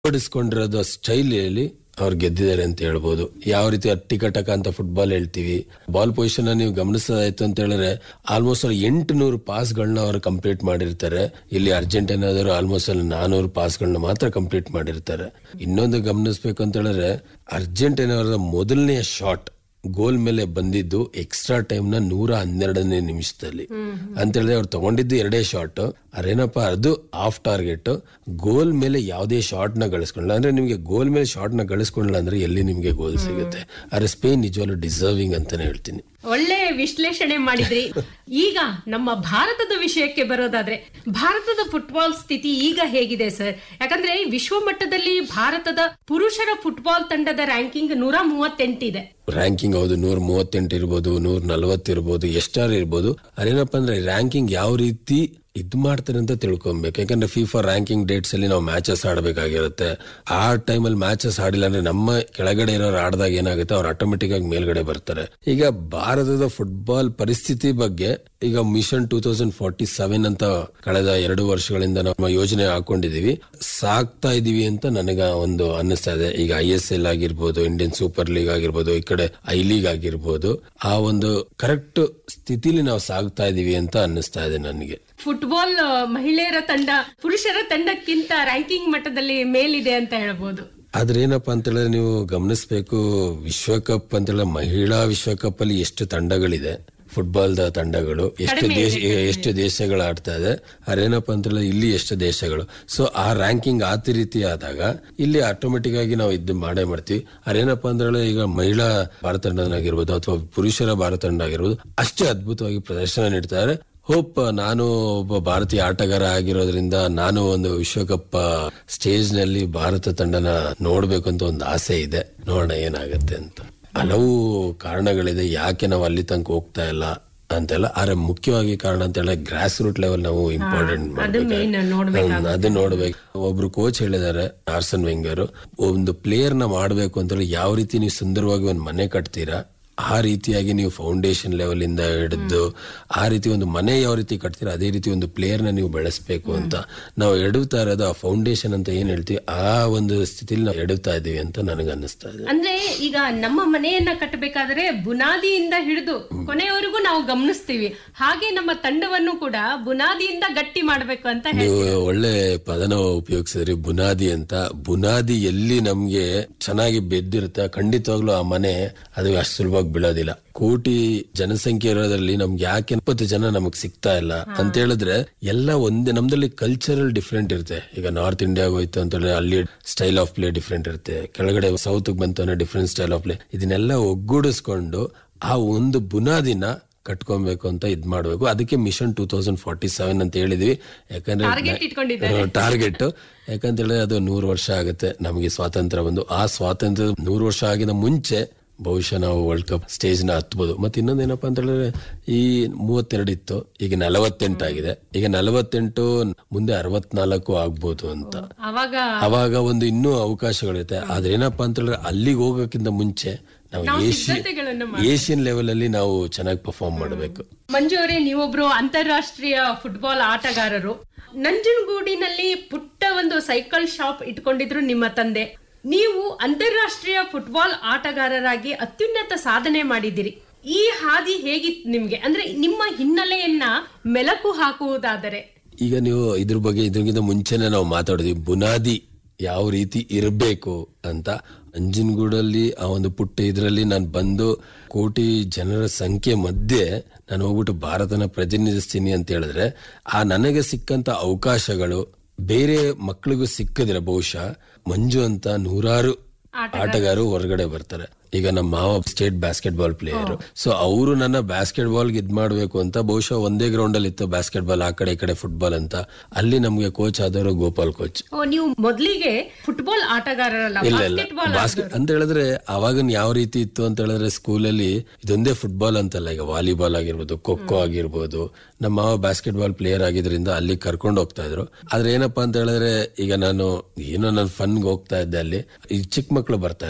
ಅಳವಡಿಸ್ಕೊಂಡಿರೋದು ಸ್ಟೈಲಲ್ಲಿ ಅವ್ರು ಗೆದ್ದಿದ್ದಾರೆ ಅಂತ ಹೇಳ್ಬೋದು ಯಾವ ರೀತಿ ಅಟ್ಟಿಕಟಕ ಅಂತ ಫುಟ್ಬಾಲ್ ಹೇಳ್ತೀವಿ ಬಾಲ್ ಪೊಸಿಷನ್ ನೀವು ಗಮನಿಸೋದಾಯ್ತು ಅಂತ ಹೇಳಿದ್ರೆ ಆಲ್ಮೋಸ್ಟ್ ಅವ್ರು ಎಂಟು ನೂರು ಪಾಸ್ಗಳನ್ನ ಅವರು ಕಂಪ್ಲೀಟ್ ಮಾಡಿರ್ತಾರೆ ಇಲ್ಲಿ ಅರ್ಜೆಂಟೀನಾದವರು ಆಲ್ಮೋಸ್ಟ್ ಅಲ್ಲಿ ನಾನೂರು ಪಾಸ್ಗಳನ್ನ ಮಾತ್ರ ಕಂಪ್ಲೀಟ್ ಮಾಡಿರ್ತಾರೆ ಇನ್ನೊಂದು ಗಮನಿಸ್ಬೇಕು ಅಂತ ಹೇಳಿದ್ರೆ ಅರ್ಜೆಂಟೀನಾದ ಮೊದಲನೆಯ ಶಾಟ್ ಗೋಲ್ ಮೇಲೆ ಬಂದಿದ್ದು ಎಕ್ಸ್ಟ್ರಾ ಟೈಮ್ ನ ನೂರ ಹನ್ನೆರಡನೇ ನಿಮಿಷದಲ್ಲಿ ಅಂತ ಹೇಳಿದ್ರೆ ಅವ್ರು ತಗೊಂಡಿದ್ದು ಎರಡೇ ಶಾಟ್ ಅದೇನಪ್ಪ ಅದು ಆಫ್ ಟಾರ್ಗೆಟ್ ಗೋಲ್ ಮೇಲೆ ಯಾವುದೇ ಶಾಟ್ ನ ಗಳಿಸ್ಕೊಳ್ಳಲ್ಲ ಅಂದ್ರೆ ನಿಮ್ಗೆ ಗೋಲ್ ಮೇಲೆ ಶಾಟ್ ನ ಗಳಿಸ್ಕೊಳ್ಳಲ್ಲ ಅಂದ್ರೆ ಎಲ್ಲಿ ನಿಮ್ಗೆ ಗೋಲ್ ಸಿಗುತ್ತೆ ಆದ್ರೆ ಸ್ಪೇನ್ ನಿಜವಾಗ್ಲೂ ಡಿಸರ್ವಿಂಗ್ ಅಂತಾನೆ ಹೇಳ್ತೀನಿ ಒಳ್ಳೆ ವಿಶ್ಲೇಷಣೆ ಮಾಡಿದ್ರಿ ಈಗ ನಮ್ಮ ಭಾರತದ ವಿಷಯಕ್ಕೆ ಬರೋದಾದ್ರೆ ಭಾರತದ ಫುಟ್ಬಾಲ್ ಸ್ಥಿತಿ ಈಗ ಹೇಗಿದೆ ಸರ್ ಯಾಕಂದ್ರೆ ವಿಶ್ವ ಮಟ್ಟದಲ್ಲಿ ಭಾರತದ ಪುರುಷರ ಫುಟ್ಬಾಲ್ ತಂಡದ ರ್ಯಾಂಕಿಂಗ್ ನೂರ ಮೂವತ್ತೆಂಟಿದೆ ರ್ಯಾಂಕಿಂಗ್ ಹೌದು ನೂರ ಮೂವತ್ತೆಂಟು ಇರ್ಬೋದು ನೂರ ನಲವತ್ತು ಇರ್ಬೋದು ಎಷ್ಟಾರು ಇರ್ಬೋದು ಅದೇನಪ್ಪ ಅಂದ್ರೆ ರ್ಯಾಂಕಿಂಗ್ ಯಾವ ರೀತಿ ಇದ್ ಮಾಡ್ತಾರೆ ಅಂತ ತಿಳ್ಕೊಬೇಕು ಯಾಕಂದ್ರೆ ಫಿಫಾ ರ್ಯಾಂಕಿಂಗ್ ಡೇಟ್ಸ್ ಅಲ್ಲಿ ನಾವು ಮ್ಯಾಚಸ್ ಆಡಬೇಕಾಗಿರುತ್ತೆ ಆ ಟೈಮಲ್ಲಿ ಮ್ಯಾಚಸ್ ಆಡಿಲ್ಲ ಅಂದ್ರೆ ನಮ್ಮ ಕೆಳಗಡೆ ಇರೋರು ಆಡಿದಾಗ ಏನಾಗುತ್ತೆ ಅವ್ರು ಆಟೋಮೆಟಿಕ್ ಆಗಿ ಮೇಲ್ಗಡೆ ಬರ್ತಾರೆ ಈಗ ಭಾರತದ ಫುಟ್ಬಾಲ್ ಪರಿಸ್ಥಿತಿ ಬಗ್ಗೆ ಈಗ mission two thousand forty seven ಅಂತ ಕಳೆದ ಎರಡು ವರ್ಷಗಳಿಂದ ನಾವು ಯೋಜನೆ ಹಾಕೊಂಡಿದೀವಿ ಸಾಕ್ತಾ ಇದೀವಿ ಅಂತ ನನಗ ಒಂದು ಅನ್ನಿಸ್ತಾ ಇದೆ ಈಗ ಐ ಎಸ್ ಎಲ್ ಆಗಿರ್ಬೋದು ಇಂಡಿಯನ್ ಸೂಪರ್ ಲೀಗ್ ಆಗಿರ್ಬೋದು ಈ ಕಡೆ ಐ ಲೀಗ್ ಆಗಿರ್ಬೋದು ಆ ಒಂದು ಕರೆಕ್ಟ್ ಸ್ಥಿತಿಲಿ ನಾವು ಸಾಗ್ತಾ ಇದೀವಿ ಅಂತ ಅನ್ನಿಸ್ತಾ ಇದೆ ನನಗೆ ಫುಟ್ಬಾಲ್ ಆ, ಮಹಿಳೆಯರ ತಂಡ ಪುರುಷರ ತಂಡಕ್ಕಿಂತ ರ್ಯಾಂಕಿಂಗ್ ಮಟ್ಟದಲ್ಲಿ ಮೇಲಿದೆ ಅಂತ ಹೇಳ್ಬೋದು ಆದ್ರೆ ಏನಪ್ಪಾ ಅಂತ ಹೇಳಿದ್ರೆ ನೀವು ಗಮನಿಸಬೇಕು ವಿಶ್ವಕಪ್ ಅಂತ ಹೇಳಿದ್ರೆ ಮಹಿಳಾ ವಿಶ್ವಕಪ್ ಅಲ್ಲಿ ಎಷ್ಟು ತಂಡಗಳಿದೆ ಫುಟ್ಬಾಲ್ ದ ತಂಡಗಳು ಎಷ್ಟು ದೇಶ ಎಷ್ಟು ದೇಶಗಳು ಆಡ್ತಾ ಇದೆ ಅದೇನಪ್ಪ ಅಂತ ಹೇಳಿದ್ರೆ ಇಲ್ಲಿ ಎಷ್ಟು ದೇಶಗಳು ಸೊ ಆ ರ್ಯಾಂಕಿಂಗ್ ಆ ರೀತಿ ಆದಾಗ ಇಲ್ಲಿ ಆಟೋಮೆಟಿಕ್ ಆಗಿ ನಾವು ಇದು ಮಾಡೇ ಮಾಡ್ತೀವಿ ಅದೇನಪ್ಪ ಅಂತ ಹೇಳಿದ್ರೆ ಈಗ ಮಹಿಳಾ ಭಾರತ ತಂಡನಾಗಿರ್ಬೋದು ಅಥವಾ ಪುರುಷರ ಭಾರತ ತಂಡ ಆಗಿರ್ಬೋದು ಅಷ್ಟೇ ಅದ್ಭುತವಾಗಿ ಪ್ರದರ್ಶನ ನೀಡ್ತಾರೆ ಹೋಪ್ ನಾನು ಒಬ್ಬ ಭಾರತೀಯ ಆಟಗಾರ ಆಗಿರೋದ್ರಿಂದ ನಾನು ಒಂದು ವಿಶ್ವಕಪ್ ಸ್ಟೇಜ್ ನಲ್ಲಿ ಭಾರತ ತಂಡನ ನೋಡ್ಬೇಕು ಅಂತ ಒಂದು ಆಸೆ ಇದೆ ನೋಡೋಣ ಏನಾಗತ್ತೆ ಅಂತ ಹಲವು ಕಾರಣಗಳಿದೆ ಯಾಕೆ ನಾವು ಅಲ್ಲಿ ತನಕ ಹೋಗ್ತಾ ಇಲ್ಲ ಅಂತೆಲ್ಲ ಆದ್ರೆ ಮುಖ್ಯವಾಗಿ ಕಾರಣ ಅಂತ ಹೇಳಿದ್ರೆ ಗ್ರಾಸ್ ರೂಟ್ ಲೆವೆಲ್ ನಾವು ಇಂಪಾರ್ಟೆಂಟ್ ಅದು ಮೇನ್ ನೋಡ್ಬೇಕು ಅದು ನೋಡ್ಬೇಕು ಒಬ್ರು ಕೋಚ್ ಹೇಳಿದ್ದಾರೆ ಆರ್ಸನ್ ವೆಂಗರ್ ಒಂದು ಪ್ಲೇಯರ್ ನ ಮಾಡ್ಬೇಕು ಅಂತ ಹೇಳಿ ಯಾವ ರೀತಿ ನೀವು ಸುಂದರವಾಗಿ ಒಂದು ಮನೆ ಕಟ್ತೀರಾ ಆ ರೀತಿಯಾಗಿ ನೀವು ಫೌಂಡೇಶನ್ ಲೆವೆಲ್ ಇಂದ ಹಿಡಿದು ಆ ರೀತಿ ಒಂದು ಮನೆ ಯಾವ ರೀತಿ ಕಟ್ತೀರಾ ಅದೇ ರೀತಿ ಒಂದು ಪ್ಲೇಯರ್ ನ ನೀವು ಬೆಳೆಸ್ಬೇಕು ಅಂತ ನಾವು ಎಡುತ್ತಾ ಇರೋದು ಆ ಫೌಂಡೇಶನ್ ಅಂತ ಏನ್ ಹೇಳ್ತೀವಿ ಆ ಒಂದು ಸ್ಥಿತಿಲಿ ನಾವು ಎಡುತ್ತಾ ಇದೀವಿ ಅಂತ ನನಗೆ ಅನ್ನಿಸ್ತಾ ಇದೆ ಅಂದ್ರೆ ಈಗ ನಮ್ಮ ಮನೆಯನ್ನ ಕಟ್ಟಬೇಕಾದ್ರೆ ಬುನಾದಿಯಿಂದ ಹಿಡಿದು ಕೊನೆಯವರೆಗೂ ನಾವು ಗಮನಿಸ್ತೀವಿ ಹಾಗೆ ನಮ್ಮ ತಂಡವನ್ನು ಕೂಡ ಬುನಾದಿಯಿಂದ ಗಟ್ಟಿ ಮಾಡ್ಬೇಕು ಅಂತ ಹೇಳಿ ನೀವು ಒಳ್ಳೆ ಪದನ ಉಪಯೋಗಿಸಿದ್ರಿ ಬುನಾದಿ ಅಂತ ಬುನಾದಿ ಎಲ್ಲಿ ನಮ್ಗೆ ಚೆನ್ನಾಗಿ ಬೆದ್ದಿರುತ್ತೆ ಖಂಡಿತವಾಗ್ಲೂ ಆ ಮನೆ ಅದು ಅಷ್ಟು ಸುಲಭವಾಗಿ ಬೀಳೋದಿಲ್ಲ ಕೋಟಿ ಜನಸಂಖ್ಯೆ ಇರೋದ್ರಲ್ಲಿ ನಮ್ಗೆ ಯಾಕೆ ಎಪ್ಪತ್ತು ಜನ ನಮಗ್ ಸಿಗ್ತಾ ಇಲ್ಲ ಅಂತ ಹೇಳಿದ್ರೆ ಎಲ್ಲ ಒಂದೇ ನಮ್ದಲ್ಲಿ ಕಲ್ಚರಲ್ ಡಿಫ್ರೆಂಟ್ ಇರುತ್ತೆ ಈಗ ನಾರ್ತ್ ಇಂಡಿಯಾಗ ಹೋಯ್ತು ಅಂತ ಹೇಳಿದ್ರೆ ಅಲ್ಲಿ ಸ್ಟೈಲ್ ಆಫ್ ಪ್ಲೇ ಡಿಫ್ರೆಂಟ್ ಇರುತ್ತೆ ಕೆಳಗಡೆ ಸೌತ್ ಬಂತು ಅಂದ್ರೆ ಡಿಫ್ರೆಂಟ್ ಸ್ಟೈಲ್ ಆಫ್ ಪ್ಲೇ ಇದನ್ನೆಲ್ಲ ಒಗ್ಗೂಡಿಸ್ಕೊಂಡು ಆ ಒಂದು ಬುನಾದಿನ ಕಟ್ಕೊಬೇಕು ಅಂತ ಇದ್ ಮಾಡ್ಬೇಕು ಅದಕ್ಕೆ mission two thousand forty seven ಅಂತ ಹೇಳಿದ್ವಿ ಟಾರ್ಗೆಟ್ ಯಾಕಂದ್ರೆ ಇಟ್ಕೊಂಡಿದ್ದಾರೆ ಟಾರ್ಗೆಟ್ ಯಾಕಂತ ಹೇಳಿದ್ರೆ ಅದು ನೂರು ವರ್ಷ ಆಗುತ್ತೆ ನಮಗೆ ಸ್ವಾತಂತ್ರ್ಯ ಬಂದು ಆ ಸ್ವಾತಂತ್ರ್ಯ ನೂರು ವರ್ಷ ಆಗಿದ ಮುಂಚೆ ಬಹುಶಃ ನಾವು ವರ್ಲ್ಡ್ ಕಪ್ ಸ್ಟೇಜ್ ನ ಹತ್ಬೋದು ಮತ್ತೆ ಇನ್ನೊಂದೇನಪ್ಪಾ ಅಂತ ಹೇಳಿದ್ರೆ ಈ ಮೂವತ್ತೆರಡು ಇತ್ತು ಈಗ ನಲವತ್ತೆಂಟು ಆಗಿದೆ ಈಗ ನಲವತ್ತೆಂಟು ಮುಂದೆ ಅರವತ್ನಾಲ್ಕು ಆಗ್ಬೋದು ಅಂತ ಅವಾಗ ಅವಾಗ ಒಂದು ಇನ್ನೂ ಅವಕಾಶಗಳಿರುತ್ತೆ ಆದ್ರೆ ಏನಪ್ಪಾ ಅಂತ ಹೇಳಿದ್ರೆ ಅಲ್ಲಿಗೆ ಹೋಗೋಕ್ಕಿಂತ ಮುಂಚೆ ನಾವು ಏಷ್ಯನ್ ಸಿದ್ಧತೆಗಳನ್ನು ಏಷ್ಯನ್ ಲೆವೆಲ್ ಅಲ್ಲಿ ನಾವು ಚೆನ್ನಾಗಿ ಪರ್ಫಾರ್ಮ್ ಮಾಡಬೇಕು ಮಂಜು ಅವರೇ ನೀವೊಬ್ರು ಅಂತಾರಾಷ್ಟ್ರೀಯ ಫುಟ್ಬಾಲ್ ಆಟಗಾರರು ನಂಜನಗೂಡಿನಲ್ಲಿ ಪುಟ್ಟ ಒಂದು ಸೈಕಲ್ ಶಾಪ್ ಇಟ್ಕೊಂಡಿದ್ರು ನಿಮ್ಮ ತಂದೆ ನೀವು ಅಂತಾರಾಷ್ಟ್ರೀಯ ಫುಟ್ಬಾಲ್ ಆಟಗಾರರಾಗಿ ಅತ್ಯುನ್ನತ ಸಾಧನೆ ಮಾಡಿದಿರಿ ಈ ಹಾದಿ ಹೇಗಿತ್ತು ನಿಮ್ಗೆ ಅಂದ್ರೆ ನಿಮ್ಮ ಹಿನ್ನೆಲೆಯನ್ನ ಮೆಲಕು ಹಾಕುವುದಾದರೆ ಈಗ ನೀವು ಇದ್ರ ಬಗ್ಗೆ ಇದ್ರಿಗಿಂತ ಮುಂಚೆನೆ ನಾವು ಮಾತಾಡಿದ್ವಿ ಬುನಾದಿ ಯಾವ ರೀತಿ ಇರಬೇಕು ಅಂತ ಅಂಜನಗೂಡಲ್ಲಿ ಆ ಒಂದು ಪುಟ್ಟ ಇದರಲ್ಲಿ ನಾನು ಬಂದು ಕೋಟಿ ಜನರ ಸಂಖ್ಯೆ ಮಧ್ಯೆ ನಾನು ಹೋಗ್ಬಿಟ್ಟು ಭಾರತನ ಪ್ರತಿನಿಧಿಸ್ತೀನಿ ಅಂತ ಹೇಳಿದ್ರೆ ಆ ನನಗೆ ಸಿಕ್ಕಂತ ಅವಕಾಶಗಳು ಬೇರೆ ಮಕ್ಕಳಿಗೂ ಸಿಕ್ಕದಿಲ್ಲ ಬಹುಶಃ ಮಂಜು ಅಂತ ನೂರಾರು ಆಟಗಾರರು ಹೊರಗಡೆ ಬರ್ತಾರೆ ಈಗ ನಮ್ಮ ಮಾವ state basketball player so ಅವರು ನನ್ನ ಬಾಸ್ಕೆಟ್ ಬಾಲ್ ಇದ್ ಮಾಡ್ಬೇಕು ಅಂತ ಬಹುಶಃ ಒಂದೇ ಗ್ರೌಂಡ್ ಅಲ್ಲಿ ಇತ್ತು ಬಾಸ್ಕೆಟ್ ಬಾಲ್ ಆ ಕಡೆ ಈ ಕಡೆ ಫುಟ್ಬಾಲ್ ಅಂತ ಅಲ್ಲಿ ನಮ್ಗೆ ಕೋಚ್ ಆದವರು ಗೋಪಾಲ್ ಕೋಚ್ ಓ, ನೀವು ಮೊದಲಿಗೆ ಫುಟ್ಬಾಲ್ ಆಟಗಾರರಲ್ಲ ಇಲ್ಲ ಇಲ್ಲ ಬಾಸ್ಕೆಟ್ ಬಾಲ್ ಬಾಸ್ಕೆಟ್ ಅಂತ ಹೇಳಿದ್ರೆ ಅವಾಗಿನ ಯಾವ ರೀತಿ ಇತ್ತು ಅಂತ ಹೇಳಿದ್ರೆ ಸ್ಕೂಲಲ್ಲಿ ಇದೊಂದೇ ಫುಟ್ಬಾಲ್ ಅಂತಲ್ಲ ಈಗ ವಾಲಿಬಾಲ್ ಆಗಿರ್ಬೋದು ಖೋಖೋ ಆಗಿರ್ಬೋದು ನಮ್ಮ ಮಾವ ಬಾಸ್ಕೆಟ್ ಬಾಲ್ ಪ್ಲೇಯರ್ ಆಗಿದ್ರಿಂದ ಅಲ್ಲಿ ಕರ್ಕೊಂಡು ಹೋಗ್ತಾ ಇದ್ರು ಆದ್ರೆ ಏನಪ್ಪಾ ಅಂತ ಹೇಳಿದ್ರೆ ಈಗ ನಾನು ಏನೋ ನಾನು ಫನ್ಗೆ ಹೋಗ್ತಾ ಇದ್ದೆ ಅಲ್ಲಿ ಈ ಚಿಕ್ಕ ಮಕ್ಳು ಬರ್ತಾ ಇರಲಿಲ್ಲ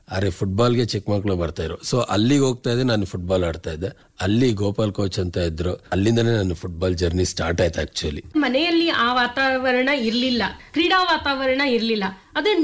ಆದ್ರೆ ಫುಟ್ಬಾಲ್ಗೆ ಚಿಕ್ಕ ಮಕ್ಕಳು ಬರ್ತಾ ಇದ್ರು ಸೊ ಅಲ್ಲಿಗೆ ಹೋಗ್ತಾ ಇದ್ದೆ ನಾನು ಫುಟ್ಬಾಲ್ ಆಡ್ತಾ ಇದ್ದೆ ಅಲ್ಲಿ ಗೋಪಾಲ್ ಕೋಚ್ ಅಂತ ಇದ್ರು ಅಲ್ಲಿಂದನೇ ನನ್ನ ಫುಟ್ಬಾಲ್ ಜರ್ನಿ ಸ್ಟಾರ್ಟ್ ಆಯ್ತು ಆಕ್ಚುಲಿ ಮನೆಯಲ್ಲಿ ಆ ವಾತಾವರಣ ಇರ್ಲಿಲ್ಲ ಕ್ರೀಡಾ ವಾತಾವರಣ ಇರ್ಲಿಲ್ಲ ಅದು